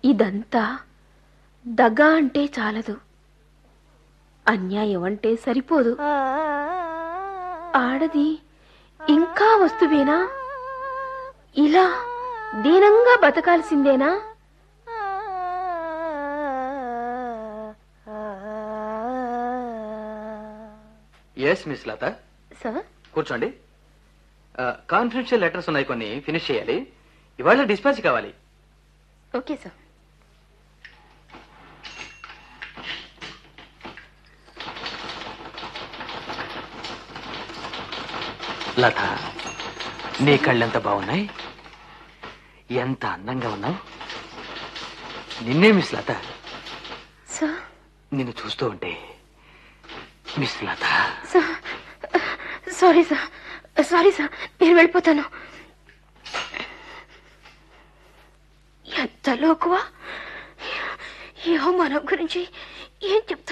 ఇదంతా దగా అంటే చాలదు అన్యాయం అంటే సరిపోదు ఆడది ఇంకా వస్తువేనా ఇలా దీనంగా బతకాల్సిందేనా ఎస్ మిస్ లత సార్ కూర్చోండి కాన్ఫిడెన్షియల్ లెటర్స్ ఉన్నాయి కొన్ని ఫినిష్ చేయాలి ఇవాళ డిస్పాచ్ కావాలి ఓకే సార్ లత నీ కళ్ళెంత బాగున్నాయి ఎంత అందంగా ఉన్నావు నిన్నే మిస్ లత సార్ నిన్ను చూస్తూ ఉంటే miss Latha sir sorry sir sorry sir నేను వెళ్ళిపోతాను ఎంత లోకువా ఈ అవమానం గురించి ఏం చెప్తాను